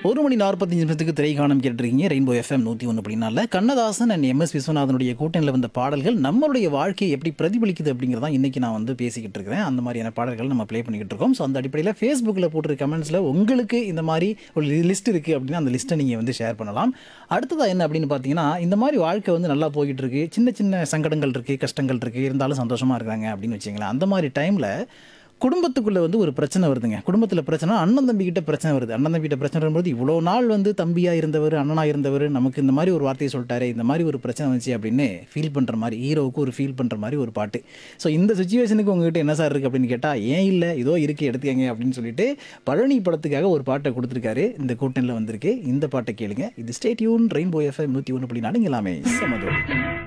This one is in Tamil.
ஒரு மணி நாற்பத்தஞ்சு நிமிஷத்துக்கு திரைக்காணம் கேட்டிருக்கீங்க ரெயின்போ எஃப்எம் நூற்றி ஒன்று அப்படின்னால கண்ணதாசன் அண்ட் எம்எஸ் விஸ்வநாதனுடைய கூட்டணியில் வந்த பாடல்கள் நம்மளுடைய வாழ்க்கையை எப்படி பிரதிபலிக்குது அப்படிங்கிறதா இன்றைக்கி நான் வந்து பேசிக்கிட்டு இருக்கிறேன் அந்த மாதிரியான பாடல்கள் நம்ம ப்ளே பண்ணிக்கிட்டு இருக்கோம் ஸோ அந்த அடிப்படையில் ஃபேஸ்புக்கில் போட்டிருக்க கமெண்ட்ஸில் உங்களுக்கு இந்த மாதிரி ஒரு லிஸ்ட் இருக்குது அப்படின்னா அந்த லிஸ்ட்டை நீங்கள் வந்து ஷேர் பண்ணலாம் அடுத்ததாக என்ன அப்படின்னு பார்த்தீங்கன்னா இந்த மாதிரி வாழ்க்கை வந்து நல்லா போய்கிட்டு இருக்கு சின்ன சின்ன சங்கடங்கள் இருக்குது கஷ்டங்கள் இருக்குது இருந்தாலும் சந்தோஷமாக இருக்காங்க அப்படின்னு வச்சிங்களேன் அந்த மாதிரி டைமில் குடும்பத்துக்குள்ளே வந்து ஒரு பிரச்சனை வருதுங்க குடும்பத்தில் பிரச்சனை அண்ணன் தம்பி கிட்ட பிரச்சனை வருது அண்ணன் தம்பி கிட்ட பிரச்சனை வரும்போது இவ்வளோ நாள் வந்து தம்பியாக இருந்தவர் அண்ணனாக இருந்தவர் நமக்கு இந்த மாதிரி ஒரு வார்த்தையை சொல்லிட்டாரு இந்த மாதிரி ஒரு பிரச்சனை வந்துச்சு அப்படின்னு ஃபீல் பண்ணுற மாதிரி ஹீரோவுக்கு ஒரு ஃபீல் பண்ணுற மாதிரி ஒரு பாட்டு ஸோ இந்த சுச்சுவேஷனுக்கு உங்ககிட்ட என்ன சார் இருக்குது அப்படின்னு கேட்டால் ஏன் இல்லை இதோ இருக்குது எடுத்துக்கங்க அப்படின்னு சொல்லிட்டு பழனி படத்துக்காக ஒரு பாட்டை கொடுத்துருக்காரு இந்த கூட்டணியில் வந்திருக்கு இந்த பாட்டை கேளுங்க இது ஸ்டேட்யூன் ரெயின்போ எஃப்எம் நூற்றி ஒன்று புள்ளி நாலு இங்கே எல்லாமே சமதோ